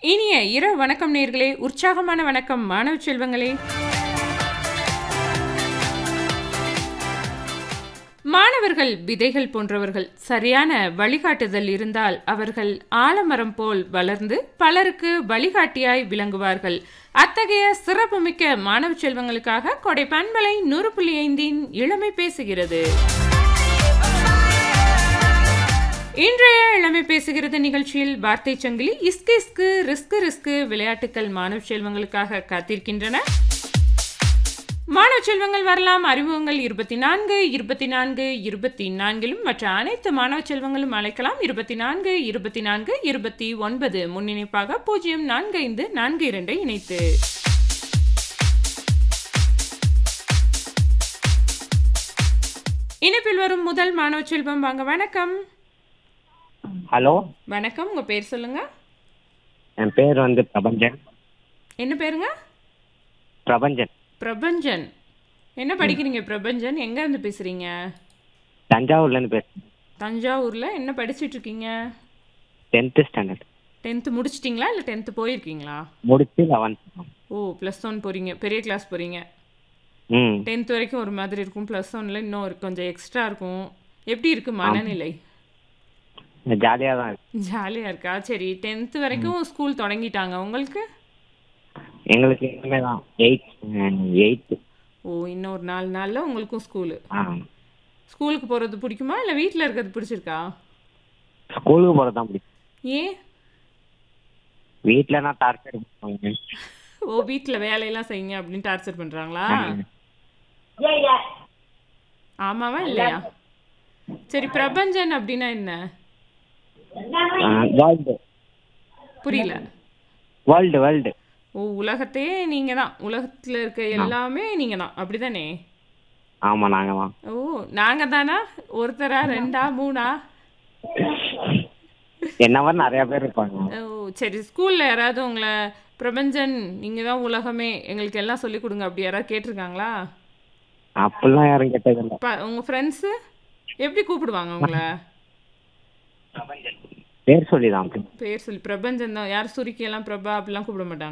இனிய இரவு வணக்கம் நேர்களே உற்சாகமான வணக்கம் மாணவ செல்வங்களே மாணவர்கள் விதைகள் போன்றவர்கள் சரியான வழிகாட்டுதல் இருந்தால் அவர்கள் ஆலமரம் போல் வளர்ந்து பலருக்கு வழிகாட்டியாய் விளங்குவார்கள் அத்தகைய சிறப்புமிக்க மாணவ செல்வங்களுக்காக கொடை பண்பலை நூறு புள்ளி ஐந்தின் இளமை பேசுகிறது இன்றைய இளமை பேசுகிறது நிகழ்ச்சியில் வார்த்தை சங்கிலி இஸ்கு இஸ்கு ரிஸ்கு ரிஸ்கு விளையாட்டுக்கள் மாணவ செல்வங்களுக்காக காத்திருக்கின்றன மாணவ செல்வங்கள் வரலாம் அறிமுகங்கள் இருபத்தி நான்கு இருபத்தி நான்கு இருபத்தி நான்கிலும் மற்ற அனைத்து மாணவ செல்வங்களும் அழைக்கலாம் இருபத்தி நான்கு இருபத்தி நான்கு இருபத்தி ஒன்பது முன்னிணைப்பாக பூஜ்ஜியம் நான்கு ஐந்து நான்கு இரண்டை இணைத்து இணைப்பில் வரும் முதல் மாணவ செல்வம் வாங்க வணக்கம் ஹலோ வணக்கம் உங்க பேர் சொல்லுங்க என் பேர் வந்து பிரபஞ்சன் என்ன பேருங்க பிரபஞ்சன் பிரபஞ்சன் என்ன படிக்கிறீங்க பிரபஞ்சன் எங்க இருந்து பேசுறீங்க தஞ்சாவூர்லேருந்து பேசுகிறேன் தஞ்சாவூர்ல என்ன படிச்சிட்டு இருக்கீங்க டென்த்து ஸ்டாண்டர்ட் டென்த்து முடிச்சிட்டிங்களா இல்லை டென்த்து போயிருக்கீங்களா முடிச்சு லெவன்த் ஓ ப்ளஸ் ஒன் போறீங்க பெரிய கிளாஸ் போறீங்க ம் டென்த் வரைக்கும் ஒரு மாதிரி இருக்கும் ப்ளஸ் ஒன்ல இன்னும் ஒரு கொஞ்சம் எக்ஸ்ட்ரா இருக்கும் எப்படி இருக்கு மனநிலை ஜாலியாக தான் இருக்கு ஜாலியா இருக்கா சரி டென்த்து வரைக்கும் ஸ்கூல் தொடங்கிட்டாங்க உங்களுக்கு எங்களுக்கு இனிமே தான் எயிட் எயித்து ஓ இன்னும் ஒரு நாலு நாள்ல உங்களுக்கும் ஸ்கூலு ஆ ஸ்கூலுக்கு போறது பிடிக்குமா இல்லை வீட்டில் இருக்கிறது பிடிச்சிருக்கா ஸ்கூலுக்கு போகிறது தான் பிடிக்கும் ஏன் வீட்டில் நான் டார்ச்சர் பண்ணுவாங்க ஓ வீட்டில் வேலையெல்லாம் செய்யுங்க அப்படின்னு டார்ச்சர் பண்றாங்களா ஆமாவா இல்லையா சரி பிரபஞ்சன் அப்படின்னா என்ன வேர்ல்டு புரியல வேர்ல்டு வேர்ல்டு ஓ உலகத்தையே நீங்க தான் உலகத்துல இருக்க எல்லாமே நீங்க தான் அப்படிதானே ஆமாம் நாங்கள் தான் ஓ நாங்க தானா ஒருத்தரா ரெண்டா மூணா என்ன மாதிரி நிறையா பேர் இருப்பாங்க ஓ சரி ஸ்கூல்ல யாராவது உங்களை பிரபஞ்சன் நீங்க தான் உலகமே எங்களுக்கு எல்லாம் சொல்லி கொடுங்க அப்படி யாராவது கேட்டிருக்காங்களா அப்படிலாம் யாரும் கேட்டதில்லை ப உங்க ஃப்ரெண்ட்ஸு எப்படி கூப்பிடுவாங்க உங்களை பேர் சொல்லி தான் பேர் சொல்லி பிரபஞ்சன் தான் யார் சுருக்கி எல்லாம் பிரபா அப்படிலாம் கூப்பிட மாட்டாங்க